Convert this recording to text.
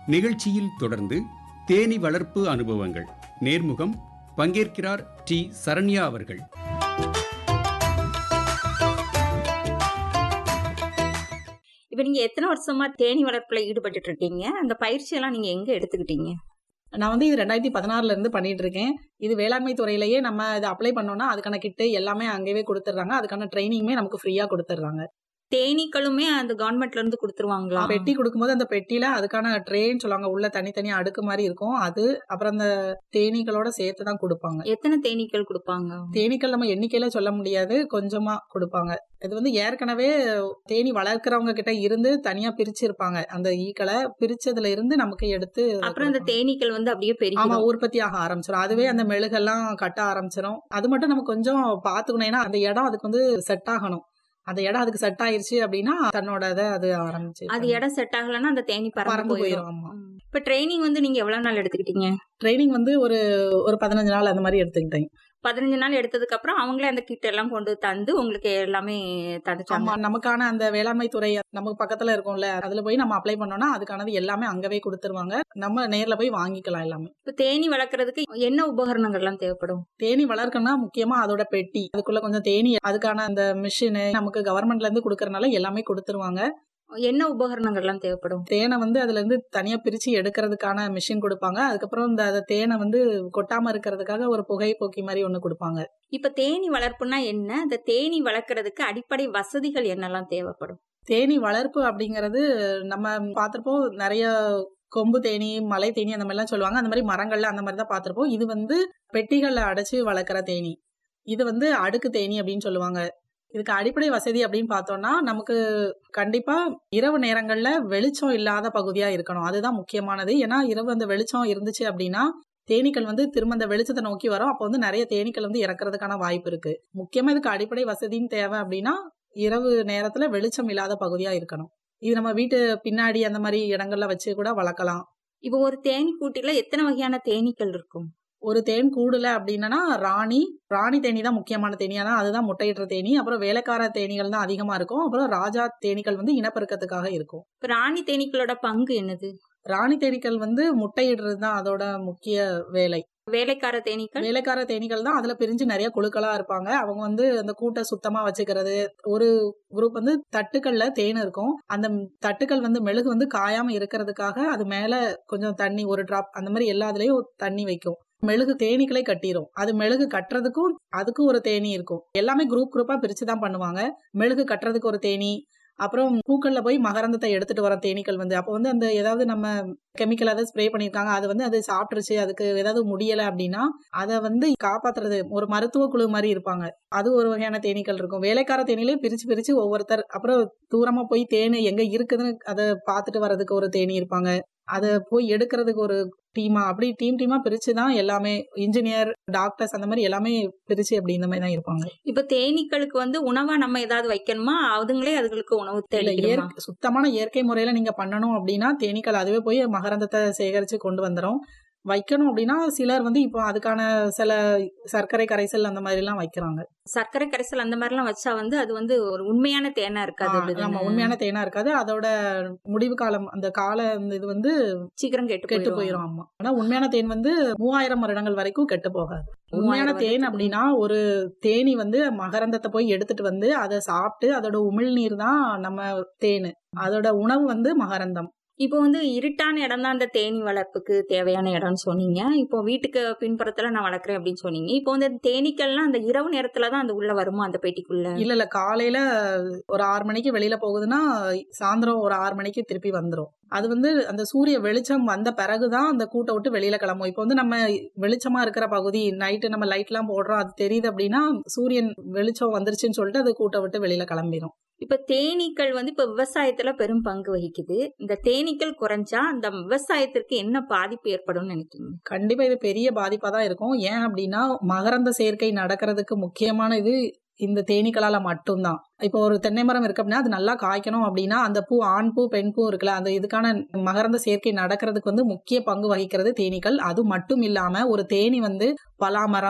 நிகழ்ச்சியில் தொடர்ந்து தேனி வளர்ப்பு அனுபவங்கள் நேர்முகம் பங்கேற்கிறார் டி சரண்யா அவர்கள் இப்ப நீங்க எத்தனை வருஷமா தேனி வளர்ப்புல ஈடுபட்டு இருக்கீங்க அந்த பயிற்சி எல்லாம் நீங்க எங்க எடுத்துக்கிட்டீங்க நான் வந்து இது ரெண்டாயிரத்தி பதினாறுல இருந்து பண்ணிட்டு இருக்கேன் இது வேளாண்மை துறையிலேயே நம்ம இதை அப்ளை பண்ணோம்னா அதுக்கான கிட்டு எல்லாமே அங்கேயே கொடுத்துட்றாங்க அதுக்கான ட்ரைனிங்குமே நமக்கு ஃப்ரீயா கொடுத்துட்றாங்க தேனீக்களுமே அந்த கவர்மெண்ட்ல இருந்து கொடுத்துருவாங்களா பெட்டி கொடுக்கும்போது அந்த பெட்டியில அதுக்கான ட்ரேன்னு சொல்லுவாங்க உள்ள தனித்தனியா அடுக்கு மாதிரி இருக்கும் அது அப்புறம் அந்த தேனீக்களோட சேர்த்து தான் கொடுப்பாங்க எத்தனை தேனீக்கள் கொடுப்பாங்க தேனீக்கள் நம்ம எண்ணிக்கையில சொல்ல முடியாது கொஞ்சமா கொடுப்பாங்க இது வந்து ஏற்கனவே தேனி வளர்க்கறவங்க கிட்ட இருந்து தனியா பிரிச்சிருப்பாங்க அந்த ஈக்களை பிரிச்சதுல இருந்து நமக்கு எடுத்து அப்புறம் அந்த தேனீக்கள் வந்து அப்படியே ஆமா பெரிய உற்பத்தி ஆக ஆரம்பிச்சிடும் அதுவே அந்த மெழுகெல்லாம் கட்ட ஆரம்பிச்சிடும் அது மட்டும் நம்ம கொஞ்சம் பாத்துக்கணும் ஏன்னா அந்த இடம் அதுக்கு வந்து செட் ஆகணும் அந்த இடம் அதுக்கு செட் ஆயிருச்சு அப்படின்னா தன்னோட இதை அது ஆரம்பிச்சு அது இடம் செட் ஆகலன்னா அந்த தேனி பறந்து பறந்து போயிடும் போயிடும் ஆமா இப்ப ட்ரைனிங் வந்து நீங்க எவ்வளவு நாள் எடுத்துக்கிட்டீங்க ட்ரைனிங் வந்து ஒரு ஒரு பதினஞ்சு நாள் அந்த மாதிரி எடுத்துக்கிட்டேன் பதினஞ்சு நாள் எடுத்ததுக்கு அப்புறம் அவங்களே அந்த கிட் எல்லாம் கொண்டு தந்து உங்களுக்கு எல்லாமே ஆமா தந்துட்டாங்க நமக்கான அந்த வேளாண்மை துறை நமக்கு பக்கத்துல இருக்கும்ல அதுல போய் நம்ம அப்ளை பண்ணோம்னா அதுக்கானது எல்லாமே அங்கவே கொடுத்துருவாங்க நம்ம நேர்ல போய் வாங்கிக்கலாம் எல்லாமே இப்ப தேனி வளர்க்கறதுக்கு என்ன உபகரணங்கள் எல்லாம் தேவைப்படும் தேனி வளர்க்கணும்னா முக்கியமா அதோட பெட்டி அதுக்குள்ள கொஞ்சம் தேனி அதுக்கான அந்த மிஷின் நமக்கு கவர்மெண்ட்ல இருந்து கொடுக்கறதுனால எல்லாமே கொடுத்துருவாங்க என்ன உபகரணங்கள் எல்லாம் தேவைப்படும் தேனை வந்து அதுல இருந்து தனியா பிரிச்சு எடுக்கிறதுக்கான மிஷின் கொடுப்பாங்க அதுக்கப்புறம் இந்த அந்த தேனை வந்து கொட்டாம இருக்கிறதுக்காக ஒரு புகை போக்கி மாதிரி ஒண்ணு கொடுப்பாங்க இப்ப தேனி வளர்ப்புனா என்ன அந்த தேனி வளர்க்கறதுக்கு அடிப்படை வசதிகள் என்னெல்லாம் தேவைப்படும் தேனி வளர்ப்பு அப்படிங்கிறது நம்ம பார்த்திருப்போம் நிறைய கொம்பு தேனி மலை தேனி அந்த மாதிரிலாம் சொல்லுவாங்க அந்த மாதிரி மரங்கள்ல அந்த மாதிரி தான் பார்த்திருப்போம் இது வந்து பெட்டிகள்ல அடைச்சு வளர்க்குற தேனி இது வந்து அடுக்கு தேனி அப்படின்னு சொல்லுவாங்க இதுக்கு அடிப்படை வசதி அப்படின்னு பார்த்தோம்னா நமக்கு கண்டிப்பா இரவு நேரங்கள்ல வெளிச்சம் இல்லாத பகுதியா இருக்கணும் அதுதான் முக்கியமானது ஏன்னா இரவு அந்த வெளிச்சம் இருந்துச்சு அப்படின்னா தேனீக்கள் வந்து திரும்ப அந்த வெளிச்சத்தை நோக்கி வரும் அப்போ வந்து நிறைய தேனீக்கள் வந்து இறக்குறதுக்கான வாய்ப்பு இருக்கு முக்கியமா இதுக்கு அடிப்படை வசதின்னு தேவை அப்படின்னா இரவு நேரத்துல வெளிச்சம் இல்லாத பகுதியா இருக்கணும் இது நம்ம வீட்டு பின்னாடி அந்த மாதிரி இடங்கள்ல வச்சு கூட வளர்க்கலாம் இப்ப ஒரு தேனி கூட்டில எத்தனை வகையான தேனீக்கள் இருக்கும் ஒரு தேன் கூடுல அப்படின்னா ராணி ராணி தேனி தான் முக்கியமான தேனி ஆனா அதுதான் முட்டையிடுற தேனி அப்புறம் வேலைக்கார தேனீகள் தான் அதிகமா இருக்கும் அப்புறம் ராஜா தேனீக்கள் வந்து இனப்பெருக்கத்துக்காக இருக்கும் இப்ப ராணி தேனீக்களோட பங்கு என்னது ராணி தேனீக்கள் வந்து முட்டையிடுறது தான் அதோட முக்கிய வேலை வேலைக்கார தேனீக்கள் வேலைக்கார தேனீக்கள் தான் அதுல பிரிஞ்சு நிறைய குழுக்களா இருப்பாங்க அவங்க வந்து அந்த கூட்டை சுத்தமா வச்சுக்கிறது ஒரு குரூப் வந்து தட்டுக்கள்ல தேன் இருக்கும் அந்த தட்டுக்கள் வந்து மெழுகு வந்து காயாம இருக்கிறதுக்காக அது மேல கொஞ்சம் தண்ணி ஒரு டிராப் அந்த மாதிரி எல்லாத்துலயும் தண்ணி வைக்கும் மெழுகு தேனீக்களை கட்டிரும் அது மெழுகு கட்டுறதுக்கும் அதுக்கும் ஒரு தேனி இருக்கும் எல்லாமே குரூப் குரூப்பா பிரிச்சு தான் பண்ணுவாங்க மெழுகு கட்டுறதுக்கு ஒரு தேனி அப்புறம் பூக்கள்ல போய் மகரந்தத்தை எடுத்துட்டு வர தேனீக்கள் வந்து அப்போ வந்து அந்த ஏதாவது நம்ம கெமிக்கல் அதை ஸ்ப்ரே பண்ணியிருக்காங்க அது வந்து அது சாப்பிட்டுருச்சு அதுக்கு ஏதாவது முடியல அப்படின்னா அதை வந்து காப்பாத்துறது ஒரு மருத்துவ குழு மாதிரி இருப்பாங்க அது ஒரு வகையான தேனீக்கள் இருக்கும் வேலைக்கார தேனிலே பிரிச்சு பிரிச்சு ஒவ்வொருத்தர் அப்புறம் தூரமா போய் தேனு எங்க இருக்குதுன்னு அதை பார்த்துட்டு வர்றதுக்கு ஒரு தேனி இருப்பாங்க அதை போய் எடுக்கிறதுக்கு ஒரு டீமா அப்படி டீம் டீமா பிரிச்சு தான் எல்லாமே இன்ஜினியர் டாக்டர்ஸ் அந்த மாதிரி எல்லாமே பிரிச்சு அப்படி இந்த மாதிரி தான் இருப்பாங்க இப்ப தேனீக்களுக்கு வந்து உணவா நம்ம ஏதாவது வைக்கணுமா அதுங்களே அதுகளுக்கு உணவு இல்ல தேடிக்கணுமா இயற்கை சுத்தமான இயற்கை முறையில நீங்க பண்ணணும் அப்படின்னா தேனீக்கள் அதுவே போய் மகரந்தத்தை சேகரிச்சு கொண்டு வந்துரும் வைக்கணும் அப்படின்னா சிலர் வந்து இப்போ அதுக்கான சில சர்க்கரை கரைசல் அந்த மாதிரி எல்லாம் வைக்கிறாங்க சர்க்கரை கரைசல் அந்த மாதிரி எல்லாம் வச்சா வந்து அது வந்து ஒரு உண்மையான தேனா இருக்காது ஆ, அப்படிதானே? நம்ம உண்மையான தேனா இருக்காது அதோட முடிவு காலம் அந்த கால அந்த இது வந்து சீக்கிரம் கெட்டு கெட்டு போயிடும் போயிடும் ஆமா ஆனா உண்மையான தேன் வந்து மூவாயிரம் வருடங்கள் வரைக்கும் கெட்டு போகாது உண்மையான மூவாயிரம் தேன் வருடத்துக்கு அப்படின்னா ஒரு தேனி வந்து மகரந்தத்தை போய் எடுத்துட்டு வந்து அதை சாப்பிட்டு அதோட உமிழ்நீர் தான் நம்ம தேனு அதோட உணவு வந்து மகரந்தம் இப்போ வந்து இருட்டான இடம் தான் அந்த தேனி வளர்ப்புக்கு தேவையான இடம்னு சொன்னீங்க இப்போ வீட்டுக்கு பின்புறத்துல நான் வளர்க்குறேன் அப்படின்னு சொன்னீங்க இப்போ வந்து அந்த தேனீக்கள்லாம் அந்த இரவு நேரத்துல தான் அந்த உள்ள வருமா அந்த பெட்டிக்குள்ள இல்ல இல்ல காலையில ஒரு ஆறு மணிக்கு வெளியில போகுதுன்னா சாயந்தரம் ஒரு ஆறு மணிக்கு திருப்பி வந்துரும் அது வந்து அந்த சூரிய வெளிச்சம் வந்த பிறகுதான் அந்த கூட்டை விட்டு வெளியில கிளம்பும் இப்போ வந்து நம்ம வெளிச்சமா இருக்கிற பகுதி நைட்டு நம்ம லைட் எல்லாம் போடுறோம் அது தெரியுது அப்படின்னா சூரியன் வெளிச்சம் வந்துருச்சுன்னு சொல்லிட்டு அது கூட்டை விட்டு வெளியில கிளம்பிடும் இப்ப தேனீக்கள் வந்து இப்ப விவசாயத்துல பெரும் பங்கு வகிக்குது இந்த தேனீக்கள் குறைஞ்சா அந்த விவசாயத்திற்கு என்ன பாதிப்பு ஏற்படும் நினைக்கிறீங்க கண்டிப்பா இது பெரிய பாதிப்பா தான் இருக்கும் ஏன் அப்படின்னா மகரந்த சேர்க்கை நடக்கிறதுக்கு முக்கியமான இது இந்த தேனீக்களால மட்டும்தான் இப்போ ஒரு தென்னை மரம் இருக்கு அப்படின்னா அது நல்லா காய்க்கணும் அப்படின்னா அந்த பூ ஆண் பூ பெண் பூ இருக்குல்ல அந்த இதுக்கான மகரந்த சேர்க்கை நடக்கிறதுக்கு வந்து முக்கிய பங்கு வகிக்கிறது தேனீக்கள் அது மட்டும் இல்லாம ஒரு தேனி வந்து பலாமரம்